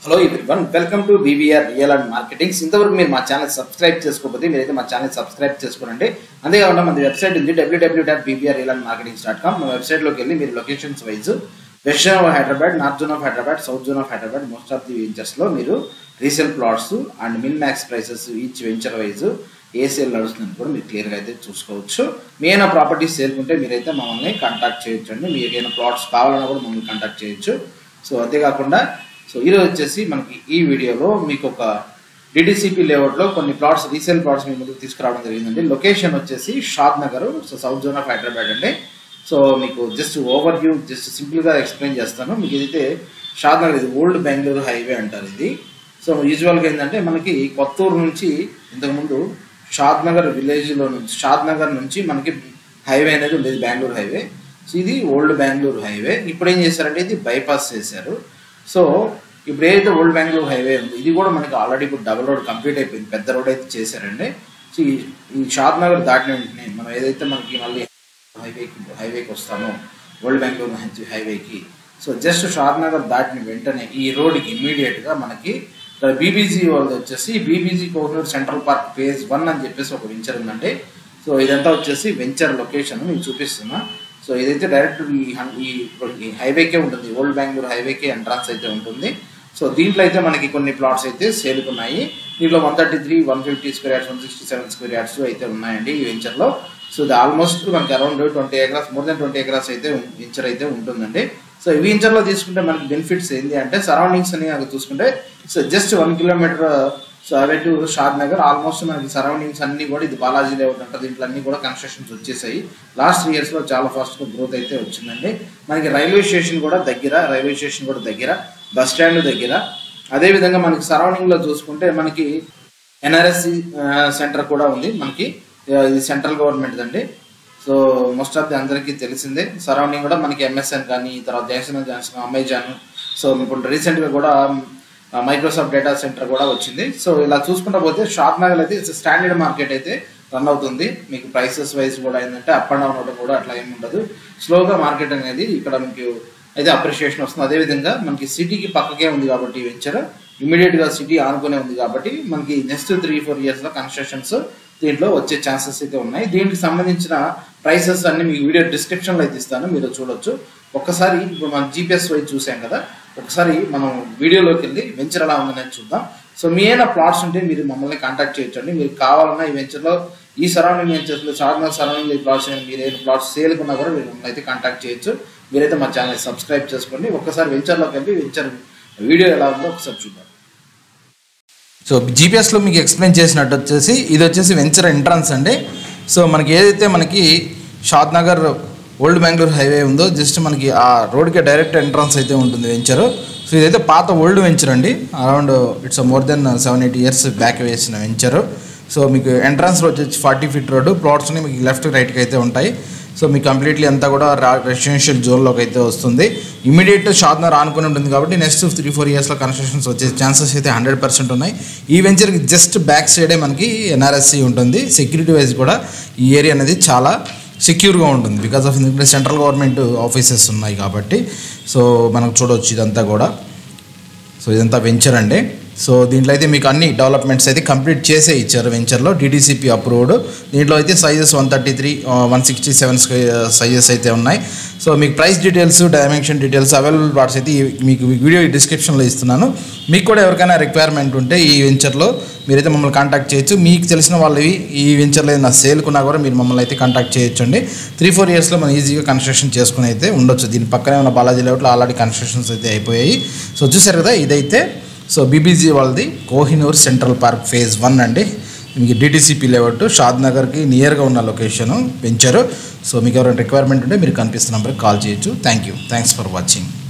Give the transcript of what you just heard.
hello one welcome to BVR real and marketings ఇంతవరకు మీరు మా ఛానల్ సబ్స్క్రైబ్ చేసుకోకపోతే మీరైతే మా ఛానల్ సబ్స్క్రైబ్ చేసుకోండి అంతేకాకుండా మన వెబ్సైట్ ఉంది WWW dot BVR real and marketings dot com మన వెబ్సైట్లోకి వెళ్ళి మీరు locations wise west zone of Hyderabad north zone of Hyderabad south zone of Hyderabad most of the వెంచర్స్లో మీరు resale plots and min max prices each venture wise ఏ sale నడుస్తుందని కూడా మీరు క్లియర్గా అయితే చూసుకోవచ్చు మీ అయినా ప్రాపర్టీస్ సేల్కుంటే మీరైతే మమ్మల్ని కాంటాక్ట్ చేయొచ్చు అండి మీకు ఏమైనా ప్లాట్స్ కావాలన్నా కూడా మమ్మల్ని కాంటాక్ట్ చేయొచ్చు సో అంతేకాకుండా సో ఈరోజు వచ్చేసి మనకి ఈ వీడియోలో మీకు ఒక డిడిసిపి లేఅవుట్లో కొన్ని ప్లాట్స్ రీసేల్ ప్లాట్స్ మీ ముందుకు తీసుకురావడం జరిగిందండి లొకేషన్ వచ్చేసి Shadnagar so south zone of Hyderabad అండి సో మీకు జస్ట్ ఓవర్ వ్యూ జస్ట్ సింపుల్గా ఎక్స్ప్లెయిన్ చేస్తాను మీకు ఇదైతే షాద్ నగర్ ఇది ఓల్డ్ బెంగళూరు హైవే అంటారు ఇది సో యూజువల్గా ఏంటంటే మనకి కొత్తూరు నుంచి ఇంతకుముందు షాద్ నగర్ విలేజ్లో నుంచి షాద్ నగర్ నుంచి మనకి హైవే అనేది ఉండేది బెంగళూరు హైవే సో ఇది ఓల్డ్ బెంగళూరు హైవే ఇప్పుడు ఏం చేశారంటే ఇది బైపాస్ చేశారు సో ఇప్పుడు ఏదైతే ఓల్డ్ బెంగళూరు హైవే ఉంది ఇది కూడా మనకి ఆల్రెడీ ఇప్పుడు డబుల్ రోడ్ కంప్లీట్ అయిపోయింది పెద్ద రోడ్ అయితే చేశారండి సో ఈ ఈ షాద్ నగర్ దాటిన వెంటనే మనం ఏదైతే మనకి మళ్ళీ హైవేకి హైవేకి వస్తామో ఓల్డ్ బెంగళూరు నుంచి హైవేకి సో జస్ట్ షాద్ నగర్ దాటిన వెంటనే ఈ రోడ్కి ఇమ్మీడియట్గా మనకి ఇక్కడ బీబీజీ వాళ్ళది వచ్చేసి BBG Kohinoor central park phase one అని చెప్పేసి ఒక వెంచర్ ఉందండి సో ఇదంతా వచ్చేసి వెంచర్ లొకేషన్ మీకు చూపిస్తున్నా సో ఇదైతే డైరెక్ట్ ఈ హన్- ఈ ఈ హైవేకే ఉంటుంది ఓల్డ్ బెంగళూరు హైవేకే ఎంట్రన్స్ అయితే ఉంటుంది సో దీంట్లో అయితే మనకి కొన్ని ప్లాట్స్ అయితే సేల్కి ఉన్నాయి దీంట్లో one thirty three one fifty square yards one sixty seven square yards అయితే ఉన్నాయండి ఈ వెంచర్లో సో ఇది ఆల్మోస్ట్ మనకి around twenty acres more than twenty acres అయితే వెంచర్ అయితే ఉంటుందండి సో ఈ వెంచర్లో తీసుకుంటే మనకి బెనిఫిట్స్ ఏంటి అంటే సరౌండింగ్స్ అని అది చూసుకుంటే so just one kilometre so away to Shadnagar almost మనకి సరౌండింగ్స్ అన్ని కూడా ఇది బాలాజీ లేఅవుట్ అంటారు దీంట్లో అన్ని కూడా కన్స్ట్రక్షన్స్ వచ్చేసాయి లాస్ట్ త్రీ ఇయర్స్ లో చాలా ఫాస్ట్ గా గ్రోత్ అయితే వచ్చిందండి మనకి రైల్వే స్టేషన్ కూడా దగ్గర రైల్వే స్టేషన్ కూడా దగ్గర బస్ స్టాండ్ దగ్గర అదే విధంగా మనకి సరౌండింగ్ లో చూసుకుంటే మనకి ఎన్ఆర్ఎస్సి సెంటర్ కూడా ఉంది మనకి ఆ, ఇది సెంట్రల్ గవర్నమెంట్ అండి సో మోస్ట్ ఆఫ్ ది అందరికీ తెలిసిందే సరౌండింగ్ కూడా మనకి ఎంఎస్ఎన్ కానీ తర్వాత జాన్సన్ జాన్సన్ అమెజాన్ సో ఇప్పుడు రీసెంట్గా కూడా మైక్రోసాఫ్ట్ డేటా సెంటర్ కూడా వచ్చింది సో ఇలా చూసుకుంటా పోతే షాద్ నగర్ అయితే స్టాండర్డ్ మార్కెట్ అయితే రన్ అవుతుంది మీకు ప్రైసెస్ వైజ్ కూడా ఏంటంటే అప్ అండ్ డౌన్ అవడం కూడా అట్లా ఏమి ఉండదు స్లోగా మార్కెట్ అనేది ఇక్కడ మీకు అయితే అప్రిషియేషన్ వస్తుంది అదేవిధంగా మనకి సిటీకి పక్కకే ఉంది కాబట్టి ఈ వెంచర్ ఇమీడియట్ గా సిటీ ఆనుకునే ఉంది కాబట్టి మనకి నెక్స్ట్ త్రీ ఫోర్ ఇయర్స్ లో కన్స్ట్రక్షన్స్ దీంట్లో వచ్చే ఛాన్సెస్ అయితే ఉన్నాయి దీనికి సంబంధించిన ప్రైసెస్ అన్ని మీకు వీడియో డిస్క్రిప్షన్ లో అయితే ఇస్తాను మీరు చూడొచ్చు ఒక్కసారి ఇప్పుడు మనం జీపీఎస్ వైజ్ చూసాం కదా ఒకసారి మనం వీడియోలోకి వెళ్ళి వెంచర్ ఎలా ఉందని చూద్దాం సో మీ అయినా ప్లాట్స్ ఉంటే మీరు మమ్మల్ని కాంటాక్ట్ చేయొచ్చండి మీరు కావాలన్నా ఈ వెంచర్లో ఈ సరౌండింగ్ వెంచర్స్లో సాధారణ సరౌండింగ్ ప్లాట్స్ మీరు ఏదైనా ప్లాట్స్ సేల్కున్నా కూడా మీరు మమ్మల్ని అయితే కాంటాక్ట్ చేయొచ్చు మీరైతే మా ఛానల్ సబ్స్క్రైబ్ చేసుకోండి ఒక్కసారి వెంచర్లోకి వెళ్ళి వెంచర్ వీడియో ఎలా ఉందో ఒకసారి చూద్దాం సో జీపీఎస్లో మీకు ఎక్స్ప్లెయిన్ చేసినట్టు వచ్చేసి ఇది వచ్చేసి వెంచర్ ఎంట్రన్స్ అండి సో మనకి ఏదైతే మనకి Shadnagar old Bengaluru highway ఉందో జస్ట్ మనకి ఆ రోడ్కి డైరెక్ట్ ఎంట్రన్స్ అయితే ఉంటుంది వెంచర్ సో ఇదైతే పాత ఓల్డ్ వెంచర్ అండి around it's more than seven eight years back వేసిన వెంచర్ సో మీకు ఎంట్రన్స్ వచ్చేసి ఫార్టీ ఫీట్ రోడ్డు ప్లాట్స్ మీకు లెఫ్ట్ రైట్కి అయితే ఉంటాయి సో మీకు కంప్లీట్లీ అంతా కూడా రెసిడెన్షియల్ జోన్లోకి అయితే వస్తుంది ఇమీడియట్ షాద్నర్ ఆనుకుని ఉంటుంది కాబట్టి నెక్స్ట్ త్రీ ఫోర్ ఇయర్స్లో కన్స్ట్రక్షన్స్ వచ్చే ఛాన్సెస్ అయితే హండ్రెడ్ పర్సెంట్ ఉన్నాయి ఈ వెంచర్కి జస్ట్ బ్యాక్ సైడే మనకి ఎన్ఆర్ఎస్సి ఉంటుంది సెక్యూరిటీ వైజ్ కూడా ఈ ఏరియా అనేది చాలా సెక్యూర్గా ఉంటుంది బికాస్ ఆఫ్ ఎందుకంటే సెంట్రల్ గవర్నమెంట్ ఆఫీసెస్ ఉన్నాయి కాబట్టి సో మనకు చూడవచ్చు ఇదంతా కూడా సో ఇదంతా వెంచర్ అండి సో దీంట్లో అయితే మీకు అన్ని డెవలప్మెంట్స్ అయితే కంప్లీట్ చేసే ఇచ్చారు వెంచర్లో డిడిసిపి అప్రూవ్డ్ దీంట్లో అయితే sizes one thirty three one sixty seven sizes అయితే ఉన్నాయి సో మీకు price details dimension details available parts అయితే ఈ- మీకు వీడియో డిస్క్రిప్షన్లో ఇస్తున్నాను మీకు కూడా ఎవరికైనా రిక్వైర్మెంట్ ఉంటే ఈ వెంచర్లో మీరైతే మమ్మల్ని కాంటాక్ట్ చేయొచ్చు మీకు తెలిసిన వాళ్ళవి ఈ వెంచర్లో ఏదైనా సేల్కున్నా కూడా మీరు మమ్మల్ని అయితే కాంటాక్ట్ చేయొచ్చు అండి త్రీ ఫోర్ ఇయర్స్లో మనం ఈజీగా కన్స్ట్రక్షన్ చేసుకుని అయితే ఉండొచ్చు దీని పక్కనే ఉన్న బాలాజీ లేఅవుట్లో ఆల్రెడీ కన్స్ట్రక్షన్స్ అయితే అయిపోయాయి సో చూసారు కదా ఇదైతే సో బీబీజీ వాళ్ళది Kohinoor central park phase one అండి మీకు డిటీసీపీ లేఅవుట్ షాద్ నగర్కి నియర్గా ఉన్న లొకేషను వెంచరు సో మీకు ఎవరైనా రిక్వైర్మెంట్ ఉంటే మీరు కనిపిస్తున్న నెంబర్కి కాల్ చేయొచ్చు thank you thanks for watching